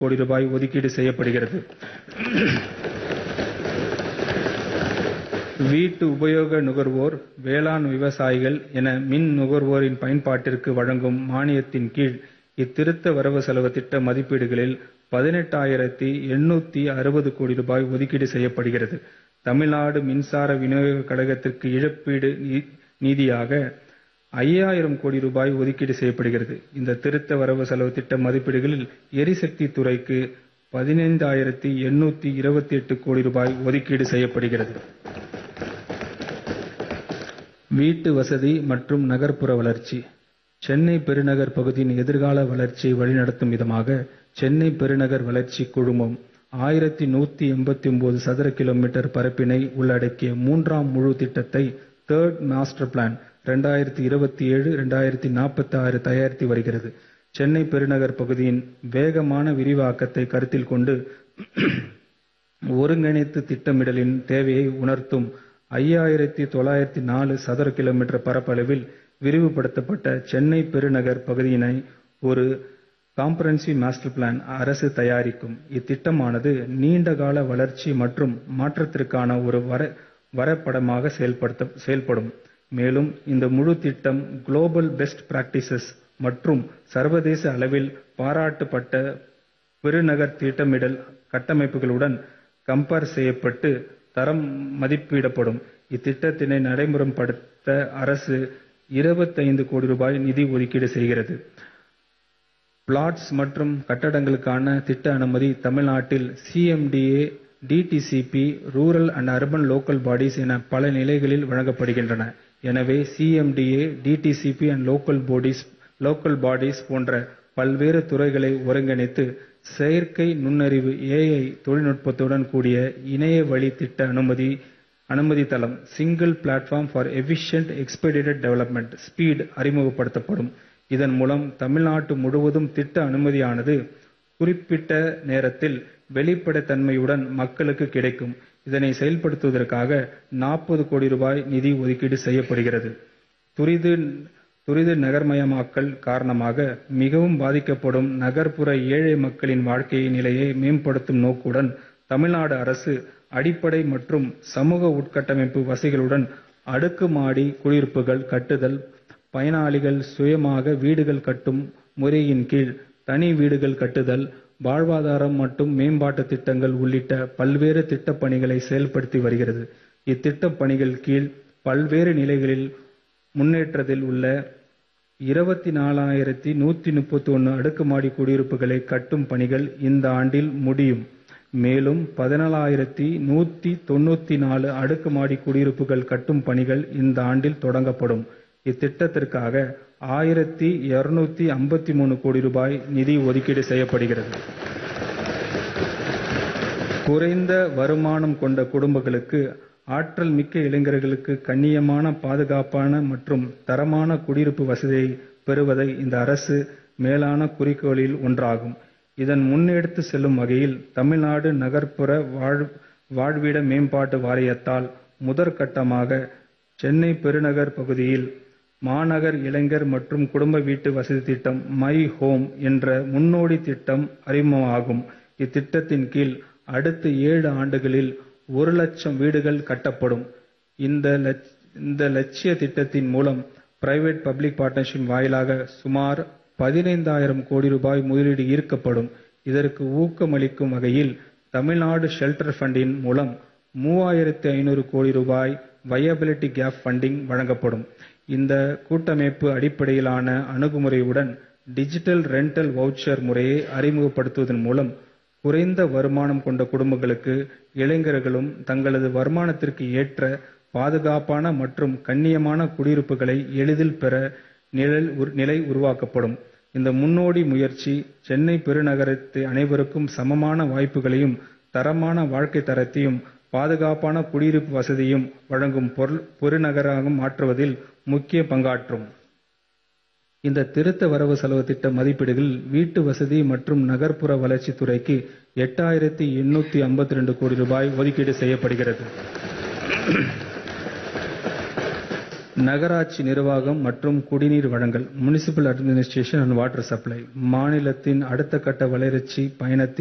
கோடி ரூபாய் ஒதுக்கீடு செய்யப்படுகிறது. வீட்டு உபயோக நுகர்வோர், வேளாண் விவசாயிகள் என மின் நுகர்வோரின் பயன்பாட்டிற்கு வழங்கும் மானியத்தின் கீழ் இத்திருத்த வரவு செலவுத் திட்ட மதிப்பீடுகளில் பதினெட்டாயிரத்து எண்ணூற்று அறுபது கோடி ரூபாய் ஒதுக்கீடு செய்யப்படுகிறது. தமிழ்நாடு மின்சார விநியோகக் கழகத்திற்கு இழப்பீடு நிதியாக ஐயாயிரம் கோடி ரூபாய் ஒதுக்கீடு செய்யப்படுகிறது. இந்த திருத்த வரவு செலவுத் திட்ட மதிப்பீடுகளில் எரிசக்தித் துறைக்கு பதினைந்தாயிரத்து எண்ணூற்று இருபத்தெட்டு கோடி ரூபாய் ஒதுக்கீடு செய்யப்படுகிறது. வீட்டு வசதி மற்றும் நகர்ப்புற வளர்ச்சி சென்னை பெருநகர் பகுதியின் எதிர்கால வளர்ச்சியை வழிநடத்தும் விதமாக சென்னை பெருநகர் வளர்ச்சிக் குழுமம் ஆயிரத்து நூற்று எண்பத்தொன்பது சதுர கிலோமீட்டர் பரப்பினை உள்ளடக்கிய மூன்றாம் முழு திட்டத்தை தர்ட் மாஸ்டர் பிளான் இரண்டாயிரத்து இருபத்தேழு-இரண்டாயிரத்து நாற்பத்தாறு தயாரித்து வருகிறது. சென்னை பெருநகர் பகுதியின் வேகமான விரிவாக்கத்தை கருத்தில் கொண்டு ஒருங்கிணைந்த திட்டமிடலின் தேவையை உணர்த்தும் ஐயாயிரத்து தொள்ளாயிரத்து நாலு சதுர கிலோமீட்டர் பரப்பளவில் விரிவுபடுத்தப்பட்ட சென்னை பெருநகர் பகுதியினை ஒரு காம்ப்ரஹென்சிவ் மாஸ்டர் பிளான் அரசு தயாரிக்கும். இத்திட்டமானது நீண்ட கால வளர்ச்சி மற்றும் மாற்றத்திற்கான ஒரு வரைபடமாக செயல்படும். மேலும் இந்த முழு திட்டம் குளோபல் பெஸ்ட் பிராக்டிசஸ் மற்றும் சர்வதேச அளவில் பாராட்டப்பட்ட பெருநகர் திட்டமிடல் கட்டமைப்புகளுடன் கம்பேர் செய்யப்பட்டு தரம் மதிப்பிடப்படும். இத்திட்டத்தினை நடைமுறைப்படுத்த அரசு இருபத்தைந்து கோடி ரூபாய் நிதி ஒதுக்கீடு செய்கிறது. பிளாட்ஸ் மற்றும் கட்டடங்களுக்கான திட்ட அனுமதி தமிழ்நாட்டில் CMDA, DTCP, rural and urban local bodies என பல நிலைகளில் வழங்கப்படுகின்றன. எனவே CMDA, DTCP and local bodies போன்ற பல்வேறு துறைகளை ஒருங்கிணைத்து செயற்கை நுண்ணறிவு ஏஐ தொழில்நுட்பத்துடன் கூடிய இணையவழி திட்ட அனுமதி தளம் single platform for efficient expedited development speed அறிமுகப்படுத்தப்படும். இதன் மூலம் தமிழ்நாடு முழுவதும் திட்ட அனுமதியானது குறிப்பிட்ட நேரத்தில் வெளிப்படைத்தன்மையுடன் மக்களுக்கு கிடைக்கும். இதனை செயல்படுத்துவதற்காக நாற்பது கோடி ரூபாய் நிதி ஒதுக்கீடு செய்யப்படுகிறது. துரித நகர்மயமாக்கல் காரணமாக மிகவும் பாதிக்கப்படும் நகர்ப்புற ஏழை மக்களின் வாழ்க்கை நிலையை மேம்படுத்தும் நோக்குடன் தமிழ்நாடு அரசு அடிப்படை மற்றும் சமூக உட்கட்டமைப்பு வசதிகளுடன் அடுக்குமாடி குடியிருப்புகள் கட்டுதல், பயனாளிகள் சுயமாக வீடுகள் கட்டும் முறையின் கீழ் தனி வீடுகள் கட்டுதல், வாழ்வாதாரம் மற்றும் மேம்பாட்டு திட்டங்கள் உள்ளிட்ட பல்வேறு திட்டப் பணிகளை செயல்படுத்தி வருகிறது. இத்திட்டப் பணிகள் கீழ் பல்வேறு நிலைகளில் முன்னேற்றத்தில் உள்ள இருபத்துநாலாயிரத்து நூற்று முப்பத்தொன்று அடுக்குமாடி குடியிருப்புகளை கட்டும் பணிகள் இந்த ஆண்டில் முடியும். மேலும் பதினேழாயிரத்து நூற்று தொண்ணூற்று நாலு அடுக்குமாடி குடியிருப்புகள் கட்டும் பணிகள் இந்த ஆண்டில் தொடங்கப்படும். இத்திட்டத்திற்காக ஆயிரத்து இருநூற்று ஐம்பத்து கோடி ரூபாய் நிதி ஒதுக்கீடு செய்யப்படுகிறது. குறைந்த வருமானம் கொண்ட குடும்பங்களுக்கு ஆற்றல் மிக்க இளைஞர்களுக்கு கண்ணியமான, பாதுகாப்பான மற்றும் தரமான குடியிருப்பு வசதியை பெறுவதே இந்த அரசின் மேலான குறிக்கோளில் ஒன்றாகும். இதனை முன்னெடுத்துச் செல்லும் வகையில் தமிழ்நாடு நகர்ப்புற வாழ்விட மேம்பாட்டு வாரியத்தால் முதற்கட்டமாக சென்னை பெருநகர் பகுதியில் மாநகர் இளைஞர் மற்றும் குடும்ப வீட்டு வசதி திட்டம் மை ஹோம் என்ற முன்னோடி திட்டம் அறிமுகமாகும். இத்திட்டத்தின் கீழ் அடுத்த ஏழு ஆண்டுகளில் ஒரு லட்சம் வீடுகள் கட்டப்படும். இந்த லட்சிய திட்டத்தின் மூலம் பிரைவேட் பப்ளிக் பார்ட்னர்ஷிப் வாயிலாக சுமார் பதினைந்தாயிரம் கோடி ரூபாய் முதலீடு ஈர்க்கப்படும். இதற்கு ஊக்கமளிக்கும் வகையில் தமிழ்நாடு ஷெல்டர் ஃபண்டின் மூலம் மூவாயிரத்து ஐநூறு கோடி ரூபாய் வயபிலிட்டி கேப் ஃபண்டிங் வழங்கப்படும். இந்த கூட்டமைப்பு அடிப்படையிலான அணுகுமுறையுடன் டிஜிட்டல் ரென்டல் வவுச்சர் முறையை அறிமுகப்படுத்துவதன் மூலம் குறைந்த வருமானம் கொண்ட குடும்பங்களும், இளைஞர்களும் தங்களது வருமானத்திற்கு ஏற்ற பாதுகாப்பான மற்றும் கண்ணியமான குடியிருப்புகளை எளிதில் பெற நிலை உருவாக்கப்படும். இந்த முன்னோடி முயற்சி சென்னை பெருநகரத்தை அனைவருக்கும் சமமான வாய்ப்புகளையும், தரமான வாழ்க்கை தரத்தையும், பாதுகாப்பான குடியிருப்பு வசதியையும் வழங்கும் பெருநகராக மாற்றுவதில் முக்கிய பங்காற்றும். இந்த திருத்த வரவு செலவுத் திட்ட மதிப்பீடுகளில் வீட்டு வசதி மற்றும் நகர்ப்புற வளர்ச்சித் துறைக்கு எட்டாயிரத்து எண்ணூற்று ஐம்பத்திரண்டு கோடி ரூபாய் ஒதுக்கீடு செய்யப்படுகிறது. நகராட்சி நிர்வாகம் மற்றும் குடிநீர் வழங்கல் municipal administration and water supply மாநிலத்தின் அடுத்த கட்ட வளர்ச்சி பயணத்தில்